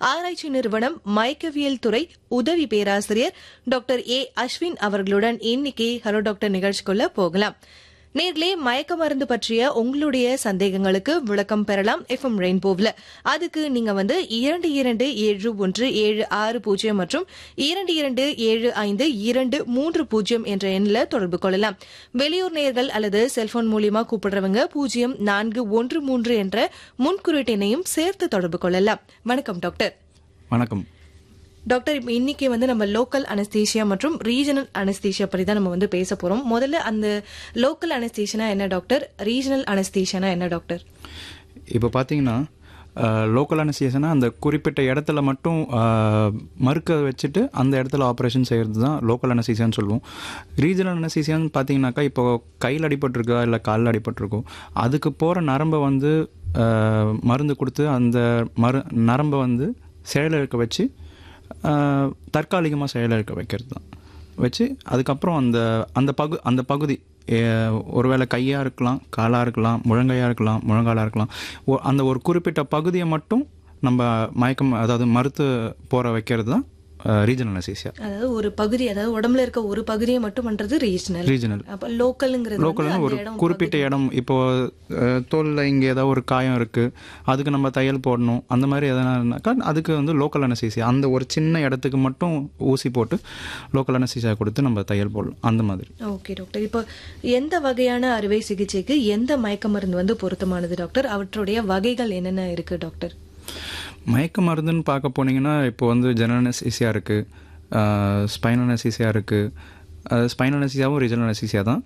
ஆராய்ச்சி நிறுவனம் மயக்கவியல் துறை உதவி பேராசிரியர் டாக்டர் ஏ அஸ்வின் அவர்களுடன் இன்னைக்கு ஹலோ டாக்டர் நிகழ்ச்சிக்குள்ள போகலாம் நேர்களே மயக்க மருந்து பற்றிய உங்களுடைய சந்தேகங்களுக்கு விளக்கம் பெறலாம் எஃப்எம் ரெயின்போவில் அதுக்கு நீங்க வந்து இரண்டு இரண்டு ஏழு ஒன்று ஏழு ஆறு பூஜ்ஜியம் மற்றும் இரண்டு இரண்டு ஏழு ஐந்து இரண்டு மூன்று பூஜ்ஜியம் என்ற எண்ணில் தொடர்பு கொள்ளலாம் வெளியூர் நேர்கள் அல்லது செல்போன் மூலியமா கூப்பிடுறவங்க பூஜ்ஜியம் நான்கு ஒன்று மூன்று என்ற முன்குறிட்டெண்ணையும் சேர்த்து தொடர்பு கொள்ளலாம் வணக்கம் டாக்டர் வணக்கம் டாக்டர் இப்போ இன்னைக்கு வந்து நம்ம லோக்கல் அனஸ்தீஷியா மற்றும் ரீஜனல் அனஸ்தீஷியா பற்றி தான் நம்ம வந்து பேச போறோம் முதல்ல அந்த லோக்கல் அனஸ்தீஷியனா என்ன டாக்டர் ரீஜனல் அனஸ்தீஷியனா என்ன டாக்டர் இப்போ பார்த்தீங்கன்னா லோக்கல் அனஸ்தீசியனா அந்த குறிப்பிட்ட இடத்துல மட்டும் அஹ், மறுக்க வச்சுட்டு அந்த இடத்துல ஆப்ரேஷன் செய்கிறது தான் லோக்கல் அனஸ்தீசியான்னு சொல்லுவோம் ரீஜனல் அனஸ்தீசியான்னு பார்த்தீங்கன்னாக்கா இப்போ கையில் அடிபட்டிருக்கா இல்லை காலில் அடிபட்டிருக்கோ அதுக்கு போகிற நரம்பை வந்து அஹ், மருந்து கொடுத்து அந்த மரு நரம்பை வந்து செயலிழக்க வச்சு தற்காலிகமாக செயலிழக்க வைக்கிறது தான் வச்சு அதுக்கப்புறம் அந்த அந்த பகு அந்த பகுதி அஹ், ஒருவேளை கையாக இருக்கலாம் காலாக இருக்கலாம் முழங்கையாக இருக்கலாம் முழங்காலாக இருக்கலாம் ஒ- அந்த ஒரு குறிப்பிட்ட பகுதியை மட்டும் நம்ம மயக்கம் அதாவது மறுத்து போற வைக்கிறது தான் ரீஜனல் அனசீசியா அதாவது ஒரு பகுதி அதாவது உடம்புல இருக்க ஒரு பகுதியை மட்டும் பண்றது ரீஜனல் ரீஜனல் அப்ப லோக்கல்ங்கிறது வந்து லோக்கல்னு அந்த ஒரு இடம் குறிப்பிட்ட இடம் இப்போ அஹ், தோல்ல இங்கே ஏதாவது ஒரு காயம் இருக்கு அதுக்கு நம்ம தையல் போடணும் அந்த மாதிரி எதனாக்கா அதுக்கு வந்து லோக்கல் அனசீசியா அந்த ஒரு சின்ன இடத்துக்கு மட்டும் ஊசி போட்டு லோக்கல் அனசீசியா கொடுத்து நம்ம தையல் போடலாம் அந்த மாதிரி ஓகே டாக்டர் இப்போ எந்த வகையான அறுவை சிகிச்சைக்கு எந்த மயக்க மருந்து வந்து பொருத்தமானது டாக்டர் அவற்றுடைய வகைகள் என்னென்ன இருக்கு டாக்டர் மயக்க மருந்துன்னு பார்க்க போனீங்கன்னா இப்போ வந்து ஜெனரல் அனசீசியா இருக்குது ஸ்பைனல் அனசீசியா இருக்குது ஸ்பைனல் அனசீசியாவும் ரீஜனல் அனசீசியா தான்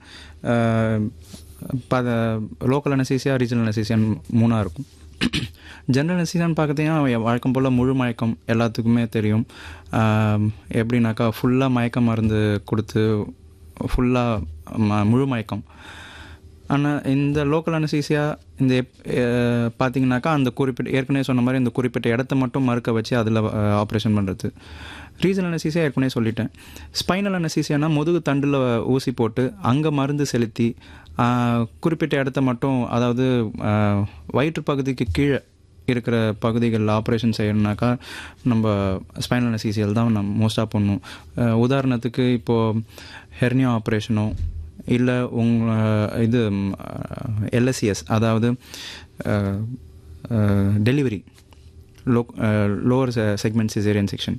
லோக்கல் அனசீசியா ரீஜனல் அனசீசியான்னு மூணாக இருக்கும் ஜெனரல் அனசீசியான்னு பார்த்தீங்கன்னா வழக்கம் போல் முழு மயக்கம் எல்லாத்துக்குமே தெரியும் ஆஹ் எப்படின்னாக்கா ஃபுல்லாக மயக்க மருந்து கொடுத்து ஃபுல்லாக முழு மயக்கம் ஆனால் இந்த லோக்கல் அனசீசியா இந்த எப்- அஹ் பார்த்தீங்கன்னாக்கா அந்த குறிப்பிட்ட ஏற்கனவே சொன்ன மாதிரி இந்த குறிப்பிட்ட இடத்த மட்டும் மறுக்க வச்சு அதில் ஆப்ரேஷன் பண்ணுறது ரீஜனல் அனசீசியா ஏற்கனவே சொல்லிட்டேன் ஸ்பைனல் அனசீசியானா முதுகு தண்டில் ஊசி போட்டு அங்கே மருந்து செலுத்தி அஹ், குறிப்பிட்ட இடத்த மட்டும் அதாவது அஹ், வயிற்று பகுதிக்கு கீழே இருக்கிற பகுதிகளில் ஆப்ரேஷன் செய்யணும்னாக்கா நம்ம ஸ்பைனல் அனசீசியல் தான் நம்ம மோஸ்ட்டாக பண்ணும் அஹ், உதாரணத்துக்கு இப்போது ஹெர்னியா ஆப்ரேஷனோ இல்லை உங்க இது எல்எஸ்சிஎஸ் அதாவது delivery lo lower segment caesarean section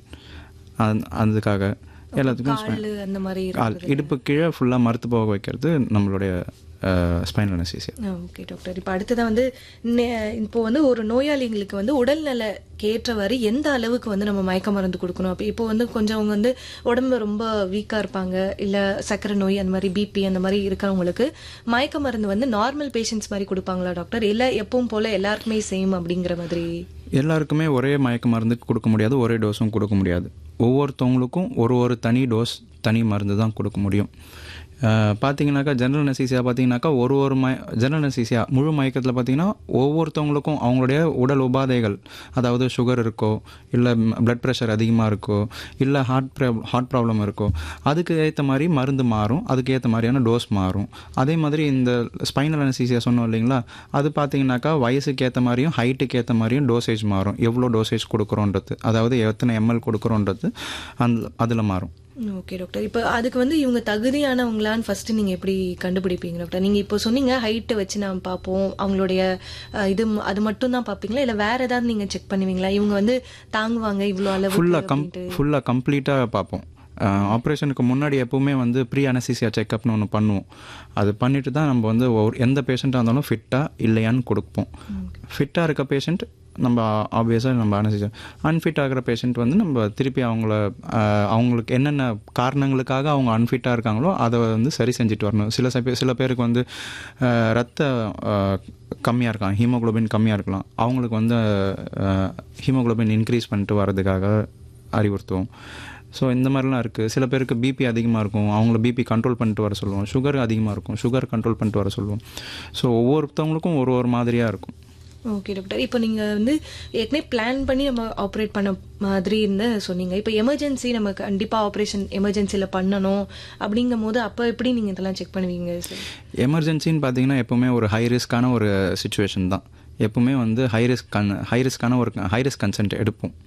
அதுக்காக எல்லாத்துக்கும் spine- கால் அந்த மாதிரி கால் இடுப்பு கீழே ஃபுல்லாக மறுத்து போக வைக்கிறது நம்மளுடைய ஸ்பைனல் அனசீசியா ஓகே டாக்டர் இப்போ அடுத்ததான் வந்து நே- இப்போ வந்து ஒரு நோயாளிங்களுக்கு வந்து உடல்நல கேற்றவாறு எந்த அளவுக்கு வந்து நம்ம மயக்க மருந்து கொடுக்கணும் அப்போ இப்போ வந்து கொஞ்சம் அவங்க வந்து உடம்பு ரொம்ப வீக்காக இருப்பாங்க இல்லை சர்க்கரை நோய் அந்த மாதிரி பிபி அந்த மாதிரி இருக்கிறவங்களுக்கு மயக்க மருந்து வந்து நார்மல் பேஷண்ட்ஸ் மாதிரி கொடுப்பாங்களா டாக்டர் இல்லை எப்பவும் போல எல்லாருக்குமே சேம் அப்படிங்கிற மாதிரி எல்லாருக்குமே ஒரே மயக்க மருந்து கொடுக்க முடியாது ஒரே டோஸும் கொடுக்க முடியாது ஒவ்வொருத்தவங்களுக்கும் ஒரு ஒரு தனி டோஸ் தனி மருந்து தான் கொடுக்க முடியும் அஹ், பார்த்தீங்கன்னாக்கா ஜெனரல் அனசீசியா பார்த்தீங்கன்னாக்கா ஒரு ஒரு மய ஜெனரல் அனசீசியா முழு மயக்கத்தில் பார்த்தீங்கன்னா ஒவ்வொருத்தவங்களுக்கும் அவங்களுடைய உடல் உபாதைகள் அதாவது சுகர் இருக்கோ இல்லை பிளட் ப்ரெஷர் அதிகமாக இருக்கோ இல்லை ஹார்ட் ஹார்ட் ப்ராப்ளம் இருக்கோ அதுக்கு ஏற்ற மாதிரி மருந்து மாறும் அதுக்கு ஏற்ற மாதிரியான டோஸ் மாறும் அதே மாதிரி இந்த ஸ்பைனல் அனசீசியா சொன்னோம் இல்லைங்களா அது பார்த்தீங்கன்னாக்கா வயசுக்கு ஏற்ற மாதிரியும் ஹைட்டுக்கு ஏற்ற மாதிரியும் டோசேஜ் மாறும் எவ்வளோ டோசேஜ் கொடுக்குறோன்றது அதாவது எத்தனை எம்எல் கொடுக்குறோன்றது அந்த அதில் மாறும் ஓகே டாக்டர் இப்போ அதுக்கு வந்து இவங்க தகுதியானவங்களான்னு ஃபர்ஸ்ட் நீங்க எப்படி கண்டுபிடிப்பீங்க டாக்டர் நீங்க இப்போ சொன்னீங்க ஹைட்டை வச்சு நாம் பார்ப்போம் அவங்களுடைய அஹ், இது ம- அது மட்டும் தான் பார்ப்பீங்களா இல்லை வேற ஏதாவது நீங்க செக் பண்ணுவீங்களா இவங்க வந்து தாங்குவாங்க இவ்வளோ அளவு ஃபுல்லாக கம் ஃபுல்லாக கம்ப்ளீட்டாக பார்ப்போம் ஆப்ரேஷனுக்கு முன்னாடி எப்பவுமே வந்து ப்ரீ அனசிசியா செக்அப்னு ஒன்று பண்ணுவோம் அது பண்ணிட்டு தான் நம்ம வந்து ஒரு எந்த பேஷண்ட்டாக இருந்தாலும் ஃபிட்டாக இல்லையான்னு கொடுப்போம் ஃபிட்டாக இருக்க பேஷண்ட் நம்ம ஆப்வியஸாக நம்ம அனசிசியா அன்ஃபிட் ஆகிற பேஷண்ட் வந்து நம்ம திருப்பி அவங்கள ஆஹ், அவங்களுக்கு என்னென்ன காரணங்களுக்காக அவங்க அன்ஃபிட்டாக இருக்காங்களோ அதை வந்து சரி செஞ்சுட்டு வரணும் சில ச- சில பேருக்கு வந்து ஆஹ், ரத்த கம்மியாக இருக்கலாம் ஹீமோகுளோபின் கம்மியாக இருக்கலாம் அவங்களுக்கு வந்து ஹீமோகுளோபின் இன்க்ரீஸ் பண்ணிட்டு வர்றதுக்காக அறிவுறுத்துவோம் ஸோ இந்த மாதிரிலாம் இருக்குது சில பேருக்கு பிபி அதிகமாக இருக்கும் அவங்கள பிபி கண்ட்ரோல் பண்ணிட்டு வர சொல்லுவோம் சுகர் அதிகமாக இருக்கும் சுகர் கண்ட்ரோல் பண்ணிட்டு வர சொல்லுவோம் ஸோ ஒவ்வொருத்தவங்களுக்கும் ஒரு ஒரு மாதிரியாக இருக்கும் ஓகே டாக்டர் இப்போ நீங்க வந்து ஏற்கனவே பிளான் பண்ணி நம்ம ஆப்ரேட் பண்ண மாதிரி இருந்து சொன்னீங்க இப்போ எமர்ஜென்சி நம்ம கண்டிப்பா ஆப்ரேஷன் எமர்ஜென்சில பண்ணணும் அப்படிங்கும் போது அப்போ எப்படி நீங்க இதெல்லாம் செக் பண்ணுவீங்க சார் எமர்ஜென்சின்னு பார்த்தீங்கன்னா எப்போவுமே ஒரு ஹை ரிஸ்க்கான ஒரு சுச்சுவேஷன் தான் எப்பவுமே வந்து ஹை ரிஸ்க் கன் ஹை ரிஸ்க்கான ஒரு ஹை ரிஸ்க் கன்சென்ட் எடுப்போம்